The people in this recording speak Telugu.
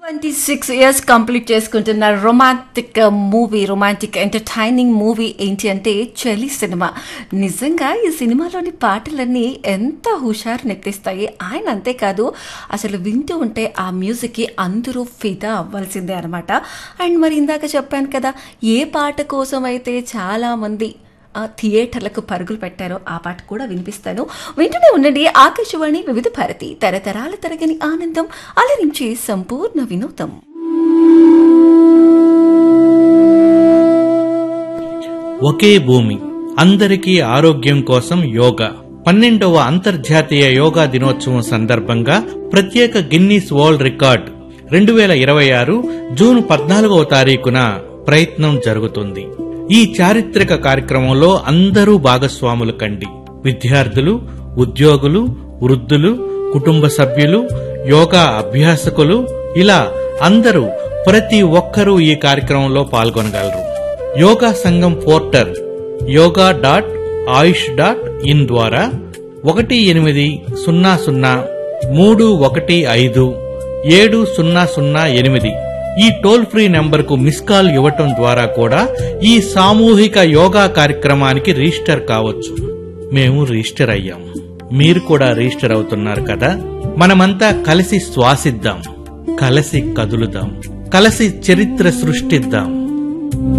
ట్వంటీ సిక్స్ ఇయర్స్ కంప్లీట్ చేసుకుంటున్న romantic movie romantic entertaining movie ఏంటి అంటే చెలి సినిమా నిజంగా ఈ సినిమాలోని పాటలన్నీ ఎంత హుషారు నెత్తిస్తాయి ఆయన అంతేకాదు అసలు వింటూ ఉంటే ఆ మ్యూజిక్కి అందరూ ఫిదా అవ్వాల్సిందే అనమాట అండ్ మరి ఇందాక చెప్పాను కదా ఏ పాట కోసం అయితే చాలామంది ఆ థియేటర్లకు పరుగులు పెట్టారో ఆ పాట కూడా వినిపిస్తాను వింటూనే ఉండండి ఆకాశవాణి వివిధ భారతి తరతరాల తరగని ఆనందం అలరించే సంపూర్ణ వినోదం ఒకే భూమి అందరికీ ఆరోగ్యం కోసం యోగా పన్నెండవ అంతర్జాతీయ యోగా దినోత్సవం సందర్భంగా ప్రత్యేక గిన్నీస్ వరల్డ్ రికార్డ్ రెండు వేల ఇరవై ఆరు జూన్ పద్నాలుగవ తారీఖున ప్రయత్నం జరుగుతుంది ఈ చారిత్రక కార్యక్రమంలో అందరూ భాగస్వాములు కండి విద్యార్థులు ఉద్యోగులు వృద్ధులు కుటుంబ సభ్యులు యోగా అభ్యాసకులు ఇలా అందరూ ప్రతి ఒక్కరూ ఈ కార్యక్రమంలో పాల్గొనగలరు యోగా సంఘం portal yoga dot Ayush dot in ద్వారా ఒకటి ఎనిమిది సున్నా సున్నా మూడు ఒకటి ఐదు ఏడు సున్నా సున్నా ఎనిమిది ఈ టోల్ ఫ్రీ నెంబర్కు మిస్ కాల్ ఇవ్వటం ద్వారా కూడా ఈ సామూహిక యోగా కార్యక్రమానికి రిజిస్టర్ కావచ్చు మేము రిజిస్టర్ అయ్యాం మీరు కూడా రిజిస్టర్ అవుతున్నారు కదా మనమంతా కలిసి శ్వాసిద్దాం కలిసి కదులుదాం కలిసి చరిత్ర సృష్టిద్దాం